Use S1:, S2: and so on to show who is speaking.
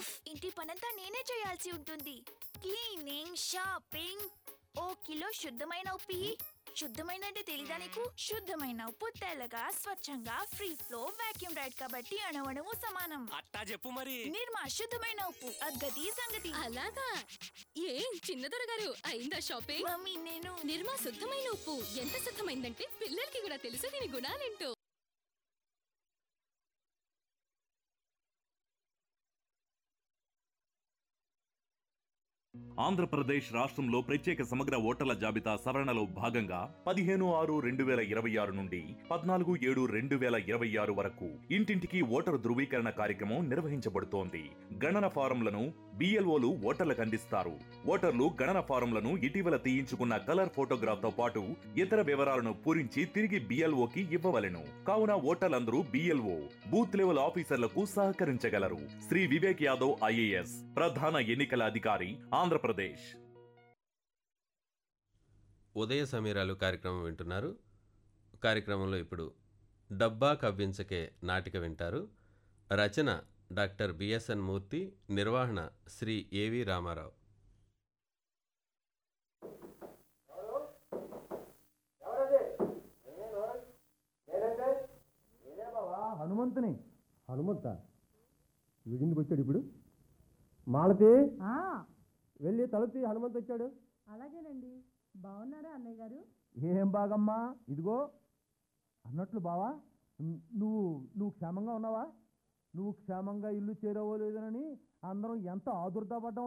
S1: ఉఫ్ ఇంటి పనంతా నేనే చేయాల్సి ఉంటుంది క్లీనింగ్ షాపింగ్ ఓ కిలో శుద్ధమైన ఉప్పు ఇయ్యి. శుద్ధమైన అంటే తెలీదా నీకు శుద్ధమైన ఉప్పు తెల్లగా స్వచ్ఛంగా ఫ్రీ ఫ్లో వాక్యూమ్ రైడ్ కాబట్టి అణవణము సమానం
S2: అట్టా చెప్పు మరి
S1: నిర్మా శుద్ధమైన ఉప్పు అగ్గది సంగతి
S3: అలాగా ఏం చిన్నదొర గారు అయిందా షాపింగ్
S1: మమ్మీ నేను
S3: నిర్మా శుద్ధమైన ఉప్పు ఎంత శుద్ధమైందంటే పిల్లలకి కూడా తెలుసు దీని గుణాలేంటో
S4: ఆంధ్రప్రదేశ్ రాష్ట్రంలో ప్రత్యేక సమగ్ర ఓటర్ల జాబితా సవరణలో భాగంగా పదిహేను ఆరు రెండు వేల ఇరవై ఆరు నుండి పద్నాలుగు ఏడు రెండు వేల ఇరవై ఆరు వరకు ఇంటింటికి ఓటరు ధృవీకరణ కార్యక్రమం నిర్వహించబడుతోంది గణన ఫారంలను బిఎల్ఓలు ఓటర్లకు అందిస్తారు ఓటర్లు గణన ఫారంలను ఇటీవల తీయించుకున్న కలర్ ఫోటోగ్రాఫ్ తో పాటు ఇతర వివరాలను పూరించి తిరిగి బిఎల్ఓకి ఇవ్వవలెను కావున ఓటర్లందరూ బిఎల్ఓ బూత్ లెవెల్ ఆఫీసర్లకు సహకరించగలరు శ్రీ వివేక్ యాదవ్ ఐఏఎస్ ప్రధాన ఎన్నికల అధికారి ఆంధ్రప్రదేశ్
S5: ఉదయ సమీరాలు కార్యక్రమం వింటున్నారు కార్యక్రమంలో ఇప్పుడు డబ్బా కవ్వించకే నాటిక వింటారు రచన డాక్టర్ బిఎస్ఎన్ మూర్తి నిర్వహణ శ్రీ ఏవి రామారావు
S6: హనుమంతుని హనుమంత వీడిందుకు వచ్చాడు ఇప్పుడు మాలతి వెళ్ళి తలుపు తీ, హనుమంతు వచ్చాడు
S7: అలాగేనండి బాగున్నారా అన్నయ్య గారు
S6: ఏం బాగమ్మా ఇదిగో అన్నట్లు బావా ను- నువ్వు నువ్వు క్షేమంగా ఉన్నావా నువ్వు క్షేమంగా ఇల్లు చేరవో లేదనని అందరం ఎంత ఆదుర్దా పడ్డాం